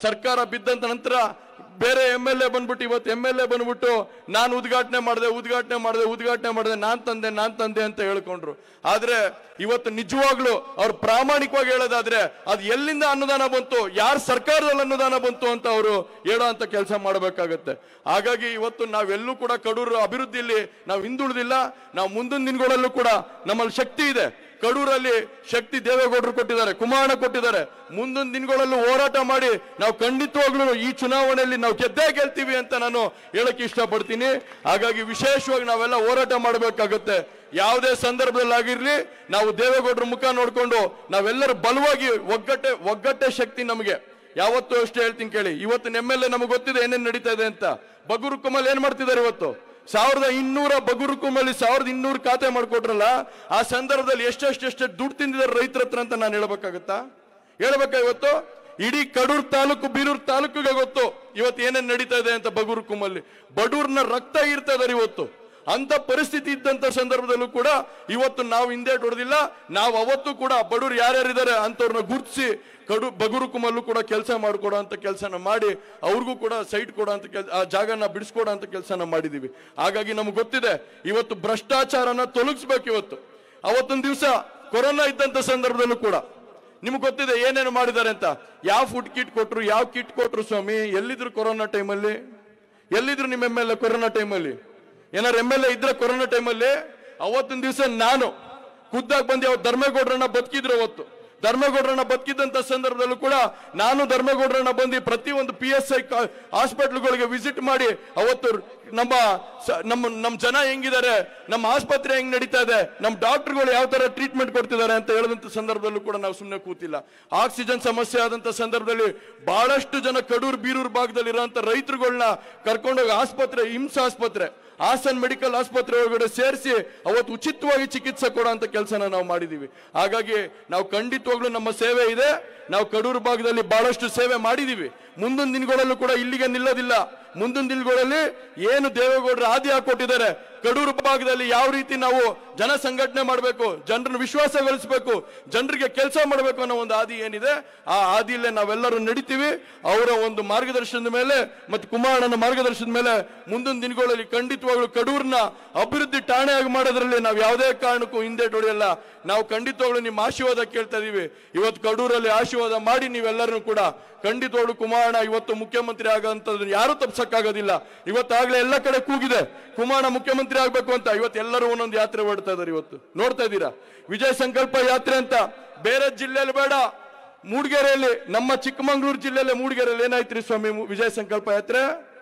ಸರ್ಕಾರ ಬಿದ್ದಂತ ನಂತರ ಬೇರೆ ಎಮ್ ಎಲ್ ಎ ಬಂದ್ಬಿಟ್ಟು ಇವತ್ತು ಎಮ್ ಎಲ್ ಎ ಬಂದ್ಬಿಟ್ಟು ನಾನು ಉದ್ಘಾಟನೆ ಮಾಡಿದೆ ಉದ್ಘಾಟನೆ ಮಾಡಿದೆ ಉದ್ಘಾಟನೆ ಮಾಡಿದೆ ನಾನ್ ತಂದೆ ನಾನ್ ತಂದೆ ಅಂತ ಹೇಳ್ಕೊಂಡ್ರು ಆದ್ರೆ ಇವತ್ತು ನಿಜವಾಗ್ಲು ಅವ್ರು ಪ್ರಾಮಾಣಿಕವಾಗಿ ಹೇಳೋದಾದ್ರೆ ಅದು ಎಲ್ಲಿಂದ ಅನುದಾನ ಬಂತು ಯಾರ ಸರ್ಕಾರದಲ್ಲಿ ಅನುದಾನ ಬಂತು ಅಂತ ಅವರು ಹೇಳೋ ಅಂತ ಕೆಲಸ ಮಾಡಬೇಕಾಗತ್ತೆ ಹಾಗಾಗಿ ಇವತ್ತು ನಾವೆಲ್ಲೂ ಕೂಡ ಕಡೂರು ಅಭಿವೃದ್ಧಿಯಲ್ಲಿ ನಾವು ಹಿಂದುಳಿದಿಲ್ಲ ನಾವು ಮುಂದಿನ ದಿನಗಳಲ್ಲೂ ಕೂಡ ನಮ್ಮಲ್ಲಿ ಶಕ್ತಿ ಇದೆ ಕಡೂರಲ್ಲಿ ಶಕ್ತಿ ದೇವೇಗೌಡರು ಕೊಟ್ಟಿದ್ದಾರೆ ಕುಮಾರಣ್ಣ ಕೊಟ್ಟಿದ್ದಾರೆ ಮುಂದಿನ ದಿನಗಳಲ್ಲೂ ಹೋರಾಟ ಮಾಡಿ ನಾವು ಖಂಡಿತವಾಗ್ಲೂ ಈ ಚುನಾವಣೆಯಲ್ಲಿ ನಾವು ಗೆದ್ದೇ ಗೆಲ್ತೀವಿ ಅಂತ ನಾನು ಹೇಳಕ್ ಇಷ್ಟಪಡ್ತೀನಿ ಹಾಗಾಗಿ ವಿಶೇಷವಾಗಿ ನಾವೆಲ್ಲ ಹೋರಾಟ ಮಾಡಬೇಕಾಗುತ್ತೆ ಯಾವುದೇ ಸಂದರ್ಭದಲ್ಲಿ ಆಗಿರ್ಲಿ ನಾವು ದೇವೇಗೌಡರ ಮುಖ ನೋಡ್ಕೊಂಡು ನಾವೆಲ್ಲರೂ ಬಲವಾಗಿ ಒಗ್ಗಟ್ಟೆ ಒಗ್ಗಟ್ಟೆ ಶಕ್ತಿ ನಮಗೆ ಯಾವತ್ತೂ ಅಷ್ಟೇ ಹೇಳ್ತೀನಿ ಕೇಳಿ ಇವತ್ತು ಎಮ್ ಎಲ್ ಎ ನಮಗೆ ಗೊತ್ತಿದೆ ಏನೇನ್ ನಡೀತಾ ಇದೆ ಅಂತ ಬಗುರು ಕಮಲ್ ಏನ್ ಮಾಡ್ತಿದ್ದಾರೆ ಇವತ್ತು ಸಾವಿರದ ಇನ್ನೂರ ಬಗುರು ಕುಮಲ್ಲಿ ಸಾವಿರದ ಇನ್ನೂರು ಖಾತೆ ಮಾಡ್ಕೊಟ್ರಲ್ಲ ಆ ಸಂದರ್ಭದಲ್ಲಿ ಎಷ್ಟೆಷ್ಟು ಎಷ್ಟು ದುಡ್ಡು ತಿಂದಿದ್ದಾರೆ ರೈತರ ಹತ್ರ ಅಂತ ನಾನು ಹೇಳ್ಬೇಕಾಗತ್ತಾ ಹೇಳ್ಬೇಕಾ ಇವತ್ತು ಇಡೀ ಕಡೂರ್ ತಾಲೂಕು ಬೀರೂರ್ ತಾಲೂಕಿಗೆ ಗೊತ್ತು ಇವತ್ತು ಏನೇನ್ ನಡೀತಾ ಇದೆ ಅಂತ ಬಗೂರು ಕುಮಲ್ಲಿ ಬಡೂರ್ನ ರಕ್ತ ಇರ್ತಾ ಇದಾರೆ ಇವತ್ತು ಅಂತ ಪರಿಸ್ಥಿತಿ ಇದ್ದಂತ ಸಂದರ್ಭದಲ್ಲೂ ಕೂಡ ಇವತ್ತು ನಾವು ಹಿಂದೆ ಹೊಡೆದಿಲ್ಲ ನಾವು ಅವತ್ತು ಕೂಡ ಬಡವರು ಯಾರ್ಯಾರಿದ್ದಾರೆ ಅಂತವ್ರನ್ನ ಗುರುತಿಸಿ ಕಡು ಬಗುರು ಕುಮಲ್ಲೂ ಕೂಡ ಕೆಲಸ ಮಾಡಿಕೊಡೋ ಅಂತ ಕೆಲಸನ ಮಾಡಿ ಅವ್ರಿಗೂ ಕೂಡ ಸೈಟ್ ಕೊಡೋ ಅಂತ ಕೆಲ್ ಆ ಜಾಗನ ಬಿಡಿಸ್ಕೊಡೋ ಅಂತ ಕೆಲಸನ ಮಾಡಿದೀವಿ ಹಾಗಾಗಿ ನಮ್ಗೆ ಗೊತ್ತಿದೆ ಇವತ್ತು ಭ್ರಷ್ಟಾಚಾರನ ತೊಲಗಿಸ್ಬೇಕು ಇವತ್ತು ಅವತ್ತೊಂದು ದಿವಸ ಕೊರೋನಾ ಇದ್ದಂತ ಸಂದರ್ಭದಲ್ಲೂ ಕೂಡ ನಿಮ್ಗೆ ಗೊತ್ತಿದೆ ಏನೇನು ಮಾಡಿದ್ದಾರೆ ಅಂತ ಯಾವ ಫುಡ್ ಕಿಟ್ ಕೊಟ್ರು ಯಾವ ಕಿಟ್ ಕೊಟ್ರು ಸ್ವಾಮಿ ಎಲ್ಲಿದ್ರು ಕೊರೋನಾ ಟೈಮಲ್ಲಿ ಎಲ್ಲಿದ್ರು ನಿಮ್ಮ ಎಮ್ ಎಲ್ ಎ ಕೊರೋನಾ ಟೈಮಲ್ಲಿ ಏನಾರು ಎಮ್ ಎಲ್ ಎ ಇದ್ರೆ ಕೊರೋನಾ ಟೈಮಲ್ಲಿ ಅವತ್ತಿನ ದಿವಸ ನಾನು ಖುದ್ದಾಗಿ ಬಂದು ಅವತ್ತು ಧರ್ಮೇಗೌಡರನ್ನ ಬದುಕಿದ್ರು ಅವತ್ತು ಧರ್ಮೇಗೌಡರನ್ನ ಬದುಕಿದ್ದಂತ ಸಂದರ್ಭದಲ್ಲೂ ಕೂಡ ನಾನು ಧರ್ಮೇಗೌಡರನ್ನ ಬಂದು ಪ್ರತಿ ಒಂದು ಪಿ ಎಸ್ ಐ ಹಾಸ್ಪಿಟ್ಲ್ಗಳಿಗೆ ವಿಸಿಟ್ ಮಾಡಿ ಅವತ್ತು ನಮ್ಮ ಸ- ನಮ್ಮ ನಮ್ಮ ಜನ ಹೆಂಗಿದ್ದಾರೆ ನಮ್ಮ ಆಸ್ಪತ್ರೆ ಹೆಂಗ್ ನಡೀತಾ ಇದೆ ನಮ್ಮ ಡಾಕ್ಟರ್ಗಳು ಯಾವ ತರ ಟ್ರೀಟ್ಮೆಂಟ್ ಕೊಡ್ತಿದ್ದಾರೆ ಅಂತ ಹೇಳಿದಂತ ಸಂದರ್ಭದಲ್ಲೂ ಕೂಡ ನಾವು ಸುಮ್ಮನೆ ಕೂತಿಲ್ಲ ಆಕ್ಸಿಜನ್ ಸಮಸ್ಯೆ ಆದಂತ ಸಂದರ್ಭದಲ್ಲಿ ಬಹಳಷ್ಟು ಜನ ಕಡೂರು ಬೀರೂರು ಭಾಗದಲ್ಲಿ ಇರುವಂತ ರೈತರುಗಳನ್ನ ಕರ್ಕೊಂಡೋಗಿ ಆಸ್ಪತ್ರೆ ಹಿಮ್ಸ್ ಆಸ್ಪತ್ರೆ ಹಾಸನ್ ಮೆಡಿಕಲ್ ಆಸ್ಪತ್ರೆ ಒಳಗಡೆ ಸೇರಿಸಿ ಅವತ್ತು ಉಚಿತವಾಗಿ ಚಿಕಿತ್ಸೆ ಕೊಡುವಂತ ಕೆಲಸನ ನಾವು ಮಾಡಿದೀವಿ ಹಾಗಾಗಿ ನಾವು ಖಂಡಿತವಾಗ್ಲೂ ನಮ್ಮ ಸೇವೆ ಇದೆ ನಾವು ಕಡೂರು ಭಾಗದಲ್ಲಿ ಬಹಳಷ್ಟು ಸೇವೆ ಮಾಡಿದೀವಿ ಮುಂದಿನ ದಿನಗಳಲ್ಲೂ ಕೂಡ ಇಲ್ಲಿಗೆ ನಿಲ್ಲೋದಿಲ್ಲ ಮುಂದಿನ ದಿನಗಳಲ್ಲಿ ಏನು ದೇವೇಗೌಡರು ಆದಿ ಹಾಕೊಟ್ಟಿದ್ದಾರೆ ಕಡೂರು ಭಾಗದಲ್ಲಿ ಯಾವ ರೀತಿ ನಾವು ಜನ ಸಂಘಟನೆ ಮಾಡಬೇಕು ಜನರನ್ನು ವಿಶ್ವಾಸ ಗಳಿಸಬೇಕು ಜನರಿಗೆ ಕೆಲಸ ಮಾಡಬೇಕು ಅನ್ನೋ ಒಂದು ಆದಿ ಏನಿದೆ ಆ ಆದಿಯಲ್ಲೇ ನಾವೆಲ್ಲರೂ ನಡಿತೀವಿ ಅವರ ಒಂದು ಮಾರ್ಗದರ್ಶನದ ಮೇಲೆ ಮತ್ತು ಕುಮಾರಣ್ಣನ ಮಾರ್ಗದರ್ಶನದ ಮೇಲೆ ಮುಂದಿನ ದಿನಗಳಲ್ಲಿ ಖಂಡಿತವಾಗ್ಲೂ ಕಡೂರ್ನ ಅಭಿವೃದ್ಧಿ ಠಾಣೆಯಾಗಿ ಮಾಡೋದ್ರಲ್ಲಿ ನಾವು ಯಾವುದೇ ಕಾರಣಕ್ಕೂ ಹಿಂದೆ ಹೊಡೆಯಲ್ಲ ನಾವು ಖಂಡಿತವಾಗ್ಲೂ ನಿಮ್ಮ ಆಶೀರ್ವಾದ ಕೇಳ್ತಾ ಇದೀವಿ ಇವತ್ತು ಕಡೂರಲ್ಲಿ ಆಶೀರ್ವಾದ ಮಾಡಿ ನೀವೆಲ್ಲರೂ ಕೂಡ ಖಂಡಿತವಾಗ್ಲೂ ಕುಮಾರಣ್ಣ ಇವತ್ತು ಮುಖ್ಯಮಂತ್ರಿ ಆಗಂತದ್ದು ಯಾರು ತಪ್ಸಕ್ಕಾಗೋದಿಲ್ಲ ಇವತ್ತಾಗ್ಲೇ ಎಲ್ಲ ಕಡೆ ಕೂಗಿದೆ ಕುಮಾರಣ್ಣ ಮುಖ್ಯಮಂತ್ರಿ ಆಗ್ಬೇಕು ಅಂತ ಇವತ್ತು ಎಲ್ಲರೂ ಒಂದೊಂದು ಯಾತ್ರೆ ಹೊಡ್ತಾ ಇದಾರೆ ಇವತ್ತು ನೋಡ್ತಾ ಇದ್ದೀರಾ ವಿಜಯ ಸಂಕಲ್ಪ ಯಾತ್ರೆ ಅಂತ ಬೇರೆ ಜಿಲ್ಲೆಯಲ್ಲಿ ಬೇಡ ಮೂಡಿಗೆರೆಯಲ್ಲಿ ನಮ್ಮ ಚಿಕ್ಕಮಂಗ್ಳೂರು ಜಿಲ್ಲೆಯಲ್ಲಿ ಮೂಡಿಗೆರೆಯಲ್ಲಿ ಏನಾಯ್ತ್ರಿ ಸ್ವಾಮಿ ಮು- ವಿಜಯ ಸಂಕಲ್ಪ ಯಾತ್ರೆ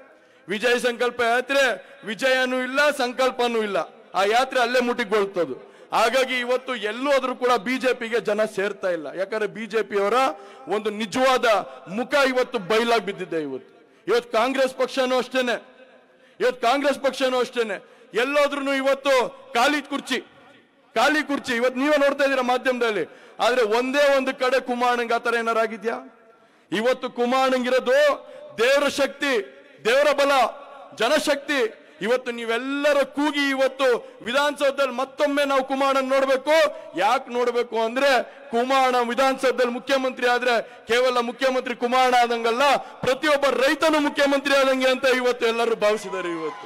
ವಿಜಯ ಸಂಕಲ್ಪ ಯಾತ್ರೆ ವಿಜಯನೂ ಇಲ್ಲ ಸಂಕಲ್ಪನೂ ಇಲ್ಲ ಆ ಯಾತ್ರೆ ಅಲ್ಲೇ ಮುಟ್ಟಿಗೊಳ್ತದು ಹಾಗಾಗಿ ಇವತ್ತು ಎಲ್ಲೂ ಆದ್ರೂ ಕೂಡ ಬಿಜೆಪಿಗೆ ಜನ ಸೇರ್ತಾ ಇಲ್ಲ ಯಾಕಂದ್ರೆ ಬಿಜೆಪಿಯವರ ಒಂದು ನಿಜವಾದ ಮುಖ ಇವತ್ತು ಬಯಲಾಗಿ ಬಿದ್ದಿದೆ ಇವತ್ತು ಇವತ್ತು ಕಾಂಗ್ರೆಸ್ ಪಕ್ಷನೂ ಅಷ್ಟೇನೆ ಇವತ್ತು ಕಾಂಗ್ರೆಸ್ ಪಕ್ಷನೂ ಅಷ್ಟೇನೆ ಎಲ್ಲೋದ್ರೂ ಇವತ್ತು ಖಾಲಿ ಕುರ್ಚಿ ಖಾಲಿ ಕುರ್ಚಿ ಇವತ್ತು ನೀವೇ ನೋಡ್ತಾ ಇದ್ದೀರಾ ಮಾಧ್ಯಮದಲ್ಲಿ ಆದ್ರೆ ಒಂದೇ ಒಂದು ಕಡೆ ಕುಮಾರಣ್ಣಂಗೆ ಆತರ ಏನಾರಾಗಿದ್ಯಾ ಇವತ್ತು ಕುಮಾರಣ್ಣಂಗಿರೋದು ದೇವರ ಶಕ್ತಿ ದೇವರ ಬಲ ಜನಶಕ್ತಿ ಇವತ್ತು ನೀವೆಲ್ಲರ ಕೂಗಿ ಇವತ್ತು ವಿಧಾನಸೌಧದಲ್ಲಿ ಮತ್ತೊಮ್ಮೆ ನಾವು ಕುಮಾರಣ್ಣ ನೋಡ್ಬೇಕು ಯಾಕೆ ನೋಡ್ಬೇಕು ಅಂದ್ರೆ ಕುಮಾರಣ್ಣ ವಿಧಾನಸೌಧದಲ್ಲಿ ಮುಖ್ಯಮಂತ್ರಿ ಆದ್ರೆ ಕೇವಲ ಮುಖ್ಯಮಂತ್ರಿ ಕುಮಾರಣ್ಣ ಆದಂಗಲ್ಲ ಪ್ರತಿಯೊಬ್ಬ ರೈತನು ಮುಖ್ಯಮಂತ್ರಿ ಆದಂಗೆ ಅಂತ ಇವತ್ತು ಎಲ್ಲರೂ ಭಾವಿಸಿದ್ದಾರೆ ಇವತ್ತು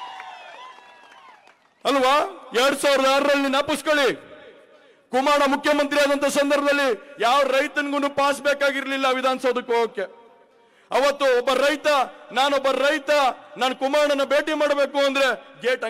ಅಲ್ವಾ ಎರಡ್ ಸಾವಿರದ ಆರರಲ್ಲಿ ನಾಪಿಸ್ಕೊಳ್ಳಿ ಕುಮಾರಣ್ಣ ಮುಖ್ಯಮಂತ್ರಿ ಆದಂತ ಸಂದರ್ಭದಲ್ಲಿ ಯಾವ ರೈತನಿಗೂ ಪಾಸ್ ಬೇಕಾಗಿರ್ಲಿಲ್ಲ ವಿಧಾನಸೌಧಕ್ಕೆ ಹೋಗಕ್ಕೆ ಅವತ್ತು ಒಬ್ಬ ರೈತ ನಾನೊಬ್ಬ ರೈತ ನಾನು ಕುಮಾರಣ್ಣನ ಭೇಟಿ ಮಾಡಬೇಕು ಅಂದ್ರೆ ಗೇಟ್